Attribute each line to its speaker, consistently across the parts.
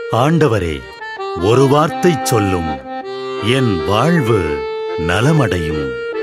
Speaker 1: ஆண்டவரே ஒரு வார்த்தை சொல்லும் என் வாழ்வு நலமடையும்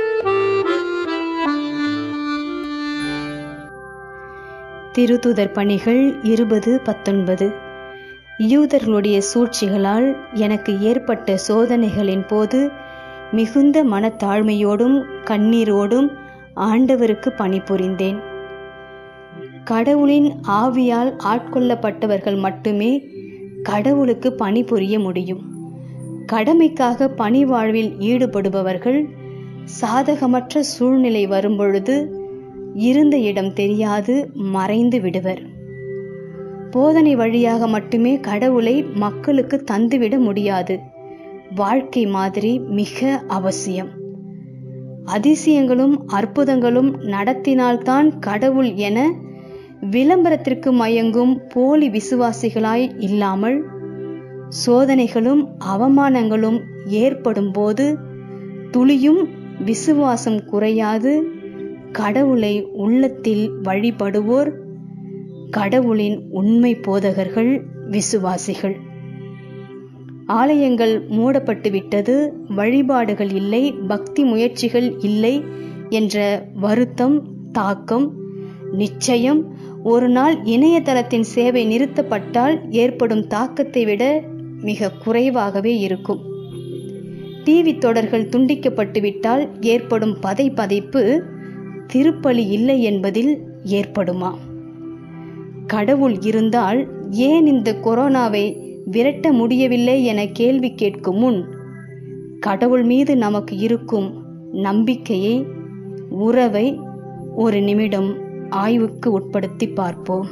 Speaker 2: திருத்துதர் பணிகள் இருபது பத்தொன்பது யூதர்களுடைய சூழ்ச்சிகளால் எனக்கு ஏற்பட்ட சோதனைகளின் போது மிகுந்த மனத்தாழ்மையோடும் கண்ணீரோடும் ஆண்டவருக்கு பணிபுரிந்தேன் கடவுளின் ஆவியால் ஆட்கொள்ளப்பட்டவர்கள் மட்டுமே கடவுளுக்கு பணிபுரிய முடியும் கடமைக்காக பணி வாழ்வில் ஈடுபடுபவர்கள் சாதகமற்ற சூழ்நிலை வரும்பொழுது இருந்த இடம் தெரியாது மறைந்து விடுவர் போதனை வழியாக மட்டுமே கடவுளை மக்களுக்கு தந்துவிட முடியாது வாழ்க்கை மாதிரி மிக அவசியம் அதிசயங்களும் அற்புதங்களும் நடத்தினால்தான் கடவுள் என விளம்பரத்திற்கு மயங்கும் போலி விசுவாசிகளாய் இல்லாமல் சோதனைகளும் அவமானங்களும் ஏற்படும் போது துளியும் விசுவாசம் குறையாது கடவுளை உள்ளத்தில் வழிபடுவோர் கடவுளின் உண்மை போதகர்கள் விசுவாசிகள் ஆலயங்கள் மூடப்பட்டு விட்டது வழிபாடுகள் இல்லை பக்தி முயற்சிகள் இல்லை என்ற வருத்தம் தாக்கம் நிச்சயம் ஒரு நாள் இணையதளத்தின் சேவை நிறுத்தப்பட்டால் ஏற்படும் தாக்கத்தை விட மிக குறைவாகவே இருக்கும் டிவி தொடர்கள் துண்டிக்கப்பட்டு விட்டால் ஏற்படும் பதை பதைப்பு திருப்பலி இல்லை என்பதில் ஏற்படுமா கடவுள் இருந்தால் ஏன் இந்த கொரோனாவை விரட்ட முடியவில்லை என கேள்வி கேட்கும் முன் கடவுள் மீது நமக்கு இருக்கும் நம்பிக்கையை உறவை ஒரு நிமிடம் ஆய்வுக்கு உட்படுத்தி பார்ப்போம்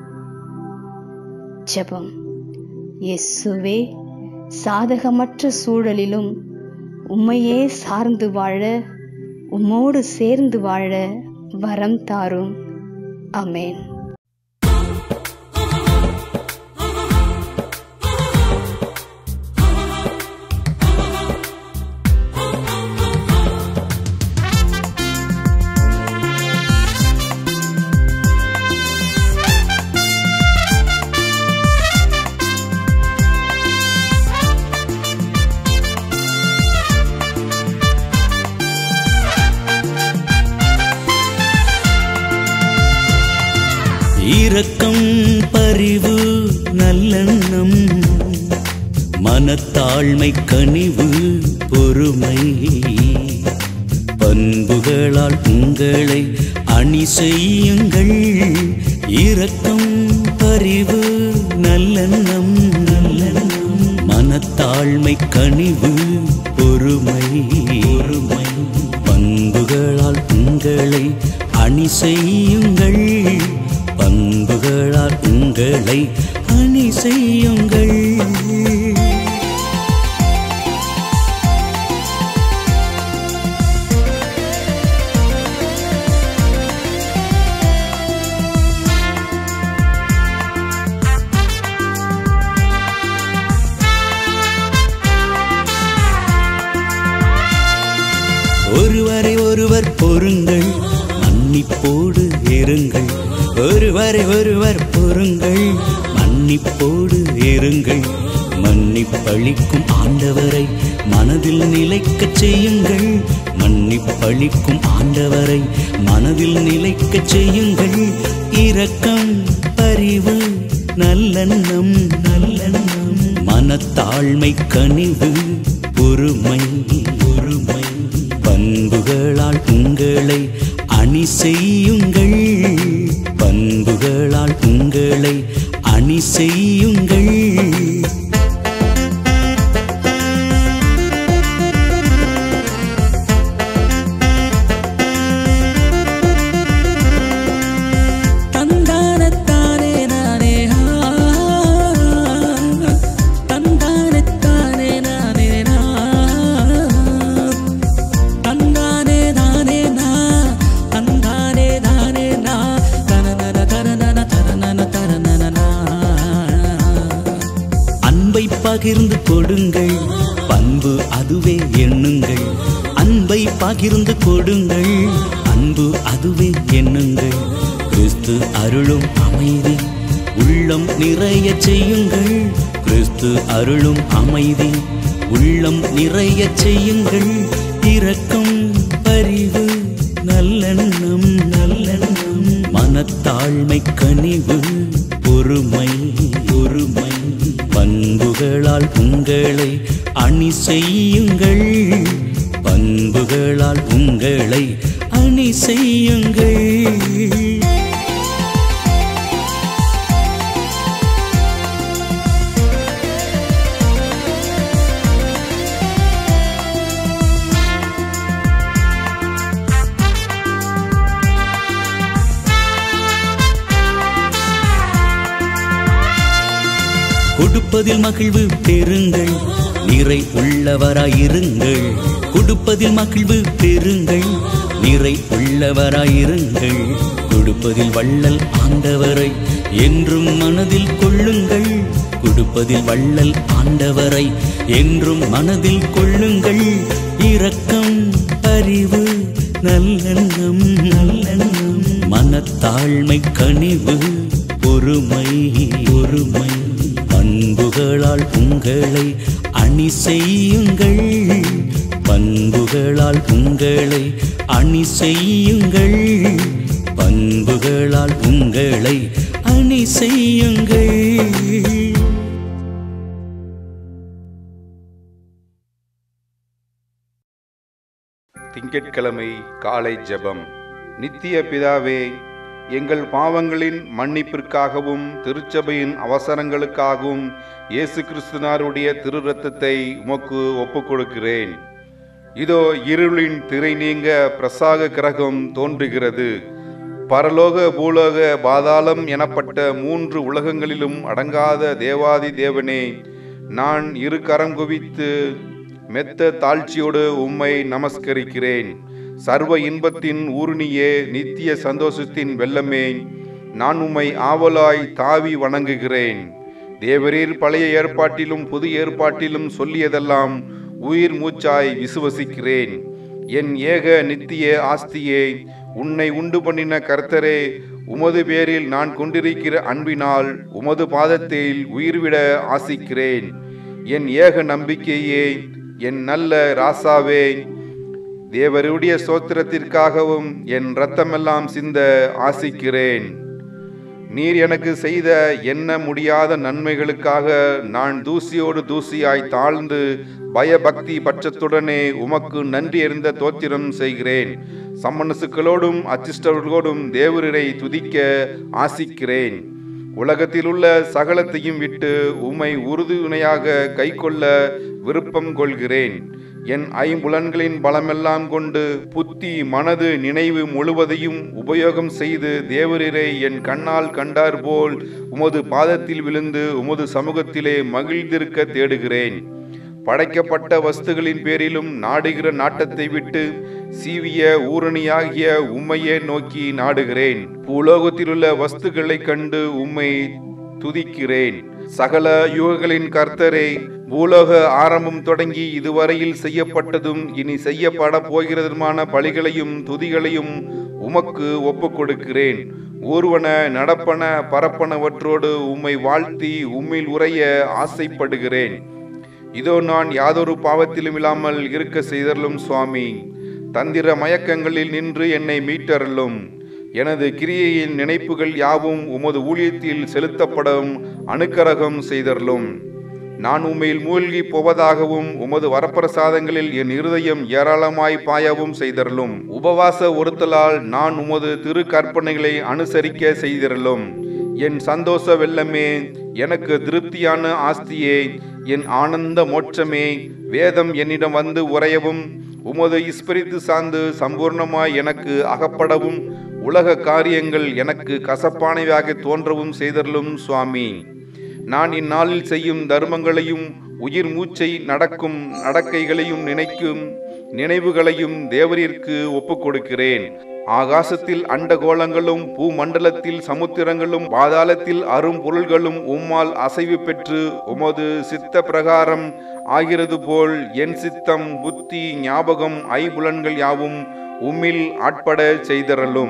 Speaker 2: ஜெபம் இயேசுவே சாதகமற்ற சூழலிலும் உம்மையே சார்ந்து வாழ உம்மோடு சேர்ந்து வாழ வரம் தாரும் அமேன்
Speaker 3: இரக்கம் பரிவு நல்லெண்ணம் மனத்தாழ்மை கனிவு பொறுமை பண்புகளால் உங்களை அணி செய்யுங்கள் இரக்கம் பரிவு நல்லெண்ணம் நல்லெண்ணம் மனத்தாழ்மை கனிவு பொறுமை பொறுமை பண்புகளால் உங்களை அணி செய்யுங்கள் பண்புகளால் உங்களை அணி செய்யுங்கள் ஒருவரை ஒருவர் பொறுங்கள் மன்னிப்போடு இருங்கள் ஒருவரை ஒருவர் பொறுங்கள் மன்னிப்போடு இருங்கள் மன்னிப்பளிக்கும் ஆண்டவரை மனதில் நிலைக்கச் செய்யுங்கள் மன்னிப்பளிக்கும் ஆண்டவரை மனதில் நிலைக்கச் செய்யுங்கள் இரக்கம் பரிவு நல்லெண்ணம் நல்லெண்ணம் மனத்தாழ்மை கனிவு பொறுமை பொறுமை பண்புகளால் உங்களை அணி செய்யுங்கள் பண்புகளால் உங்களை அணி செய்யுங்கள்
Speaker 4: தந்தானத்தானே நானே ஆ தந்தானத்தானே நானே நா தந்தானே தானே நா தந்தானே தானே நா தனனன தனனன தனனன தனனன நா
Speaker 3: அன்பை பகிர்ந்து கொடுங்கள் பண்பு அதுவே எண்ணுங்கள் அன்பை பகிர்ந்து கொடுங்கள் அன்பு அதுவே எண்ணுங்கள் கிறிஸ்து அருளும் அமைதி உள்ளம் நிறைய செய்யுங்கள் கிறிஸ்து அருளும் அமைதி உள்ளம் நிறைய செய்யுங்கள் இரக்கம் பரிவு நல்லெண்ணம் நல்லெண்ணம் மனத்தாழ்மை கனிவு பொறுமை பொறுமை பண்புகளால் உங்களை அணி செய்யுங்கள் பண்புகளால் உங்களை அணி செய்யுங்கள் கொடுப்பதில் மகிழ்வு பெறுங்கள் நிறை உள்ளவராயிருங்கள் கொடுப்பதில் மகிழ்வு பெறுங்கள் நிறை உள்ளவராயிருங்கள் கொடுப்பதில் வள்ளல் ஆண்டவரை என்றும் மனதில் கொள்ளுங்கள் கொடுப்பதில் வள்ளல் ஆண்டவரை என்றும் மனதில் கொள்ளுங்கள் இரக்கம் அறிவு நல்லெண்ணம் நல்லெண்ணம் மனத்தாழ்மை கனிவு பொறுமை பொறுமை பண்புகளால் உங்களை அணி செய்யுங்கள் பண்புகளால் உங்களை அணி செய்யுங்கள் பண்புகளால் உங்களை அணி செய்யுங்கள்
Speaker 5: திங்கட்கிழமை காலை ஜெபம் நித்திய பிதாவே எங்கள் பாவங்களின் மன்னிப்பிற்காகவும் திருச்சபையின் அவசரங்களுக்காகவும் இயேசு கிறிஸ்துனாருடைய திரு ரத்தத்தை உமக்கு ஒப்புக் கொடுக்கிறேன் இதோ இருளின் திரை நீங்க பிரசாக கிரகம் தோன்றுகிறது பரலோக பூலோக பாதாளம் எனப்பட்ட மூன்று உலகங்களிலும் அடங்காத தேவாதி தேவனே நான் இரு கரம் குவித்து மெத்த தாழ்ச்சியோடு உம்மை நமஸ்கரிக்கிறேன் சர்வ இன்பத்தின் ஊருணியே நித்திய சந்தோஷத்தின் வெள்ளமே நான் உம்மை ஆவலாய் தாவி வணங்குகிறேன் தேவரீர் பழைய ஏற்பாட்டிலும் புது ஏற்பாட்டிலும் சொல்லியதெல்லாம் உயிர் மூச்சாய் விசுவசிக்கிறேன் என் ஏக நித்திய ஆஸ்தியே உன்னை உண்டு பண்ணின கர்த்தரே உமது பேரில் நான் கொண்டிருக்கிற அன்பினால் உமது பாதத்தில் உயிர்விட ஆசிக்கிறேன் என் ஏக நம்பிக்கையே என் நல்ல ராசாவே தேவருடைய சோத்திரத்திற்காகவும் என் இரத்தமெல்லாம் சிந்த ஆசிக்கிறேன் நீர் எனக்கு செய்த எண்ண முடியாத நன்மைகளுக்காக நான் தூசியோடு தூசியாய் தாழ்ந்து பயபக்தி பட்சத்துடனே உமக்கு நன்றி எறிந்த தோத்திரம் செய்கிறேன் சம்மனசுக்களோடும் அச்சிஷ்டர்களோடும் தேவரரை துதிக்க ஆசிக்கிறேன் உலகத்தில் உள்ள சகலத்தையும் விட்டு உம்மை உறுதுணையாக கைக்கொள்ள விருப்பம் கொள்கிறேன் என் ஐம்புலன்களின் பலமெல்லாம் கொண்டு புத்தி மனது நினைவு முழுவதையும் உபயோகம் செய்து தேவரீரை என் கண்ணால் கண்டார் போல் உமது பாதத்தில் விழுந்து உமது சமூகத்திலே மகிழ்ந்திருக்க தேடுகிறேன் படைக்கப்பட்ட வஸ்துகளின் பேரிலும் நாடுகிற நாட்டத்தை விட்டு சீவிய ஊரணியாகிய உம்மையே நோக்கி நாடுகிறேன் பூலோகத்திலுள்ள வஸ்துகளைக் கண்டு உம்மை துதிக்கிறேன் சகல யுகங்களின் கர்த்தரே பூலோக ஆரம்பம் தொடங்கி இதுவரையில் செய்யப்பட்டதும் இனி செய்யப்பட போகிறதுமான பலிகளையும் துதிகளையும் உமக்கு ஒப்புக் கொடுக்கிறேன் ஊர்வன நடப்பன பரப்பனவற்றோடு உம்மை வாழ்த்தி உம்மில் உரைய ஆசைப்படுகிறேன் இதோ நான் யாதொரு பாவத்திலும் இல்லாமல் இருக்க செய்தருளும் சுவாமி தந்திர மயக்கங்களில் நின்று என்னை மீட்டருளும் எனது கிரியையின் நினைப்புகள் யாவும் உமது ஊழியத்தில் செலுத்தப்படும் அனுக்கரகம் செய்தருளும் நான் உம்மையில் மூழ்கி போவதாகவும் உமது வரப்பிரசாதங்களில் என் இருதயம் ஏராளமாய் பாயவும் செய்தருளும் உபவாச ஒருத்தலால் நான் உமது திரு கற்பனைகளை அனுசரிக்க செய்திருளும் என் சந்தோஷ வெள்ளமே எனக்கு திருப்தியான ஆஸ்தியே என் ஆனந்த மோட்சமே வேதம் என்னிடம் வந்து உறையவும் உமது இஸ்பிரித்து சார்ந்து சம்பூர்ணமாய் எனக்கு அகப்படவும் உலக காரியங்கள் எனக்கு கசப்பானவையாக தோன்றவும் செய்தருளும் சுவாமி நான் இந்நாளில் செய்யும் தர்மங்களையும் உயிர் மூச்சை நடக்கும் நடக்கைகளையும் நினைக்கும் நினைவுகளையும் தேவரிற்கு ஒப்புக் கொடுக்கிறேன் ஆகாசத்தில் அண்டகோளங்களும் பூமண்டலத்தில் சமுத்திரங்களும் பாதாளத்தில் அரும் பொருள்களும் உம்மால் அசைவு பெற்று உமது சித்த பிரகாரம் ஆகிறது போல் என் சித்தம் புத்தி ஞாபகம் ஐபுலன்கள் யாவும் உம்மில் ஆட்பட செய்தரலும்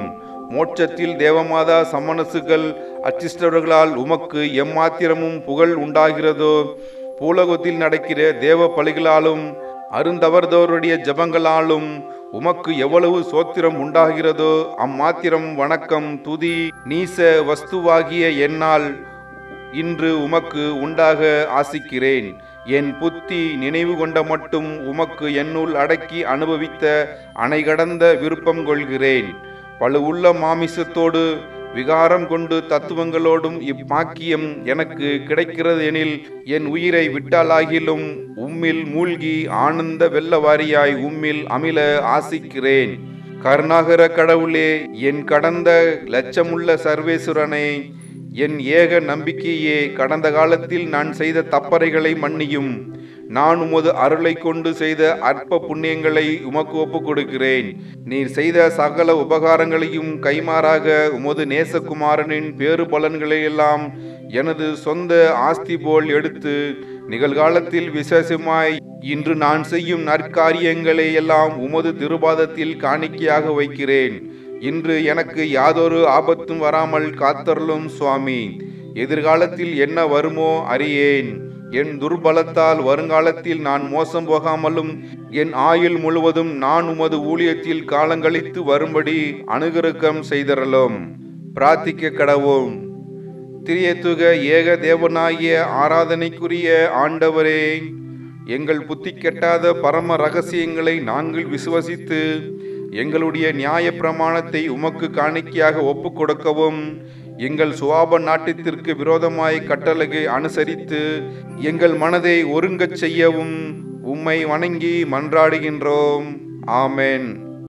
Speaker 5: மோட்சத்தில் தேவமாதா சமணசுகள் அச்சிஷ்டவர்களால் உமக்கு எம்மாத்திரமும் புகழ் உண்டாகிறதோ பூலகத்தில் நடக்கிற தேவ பலிகளாலும் அருந்தவர்தோருடைய ஜபங்களாலும் உமக்கு எவ்வளவு சோத்திரம் உண்டாகிறதோ அம்மாத்திரம் வணக்கம் துதி நீச வஸ்துவாகிய என்னால் இன்று உமக்கு உண்டாக ஆசிக்கிறேன் என் புத்தி நினைவு கொண்ட மட்டும் உமக்கு என்னுள் அடக்கி அனுபவித்த அணைகடந்த விருப்பம் கொள்கிறேன் பழுவுள்ள மாமிசத்தோடு விகாரம் கொண்டு தத்துவங்களோடும் இப்பாக்கியம் எனக்கு கிடைக்கிறது எனில் என் உயிரை விட்டாலாகிலும் உம்மில் மூழ்கி ஆனந்த வெள்ளவாரியாய் உம்மில் அமில ஆசிக்கிறேன் கருணாகர கடவுளே என் கடந்த லட்சமுள்ள சர்வேசுரனே என் ஏக நம்பிக்கையே கடந்த காலத்தில் நான் செய்த தப்பறைகளை மன்னியும் நான் உமது அருளை கொண்டு செய்த அற்ப புண்ணியங்களை உமக்கு ஒப்புக் கொடுக்கிறேன் நீர் செய்த சகல உபகாரங்களையும் கைமாறாக உமது நேசகுமாரனின் பேறு பலன்களை எல்லாம் எனது சொந்த ஆஸ்தி போல் எடுத்து நிகழ்காலத்தில் விசேஷமாய் இன்று நான் செய்யும் நற்காரியங்களை எல்லாம் உமது திருபாதத்தில் காணிக்கையாக வைக்கிறேன் இன்று எனக்கு யாதொரு ஆபத்தும் வராமல் காத்தருளும் சுவாமி எதிர்காலத்தில் என்ன வருமோ அறியேன் என் துர்பலத்தால் வருங்காலத்தில் நான் மோசம் போகாமலும் என் ஆயுள் முழுவதும் நான் உமது ஊழியத்தில் காலங்கழித்து வரும்படி அனுகிரகம் செய்தரலும் பிரார்த்திக்க கடவோம் திரியத்துக ஏக தேவனாகிய ஆராதனைக்குரிய ஆண்டவரே எங்கள் புத்தி கெட்டாத பரம ரகசியங்களை நாங்கள் விசுவசித்து எங்களுடைய நியாய பிரமாணத்தை உமக்கு காணிக்கையாக ஒப்புக் கொடுக்கவும் எங்கள் சுவாப நாட்டத்திற்கு விரோதமாய் கட்டளையை அனுசரித்து எங்கள் மனதை ஒருங்கச் செய்யவும் உம்மை வணங்கி மன்றாடுகின்றோம் ஆமென்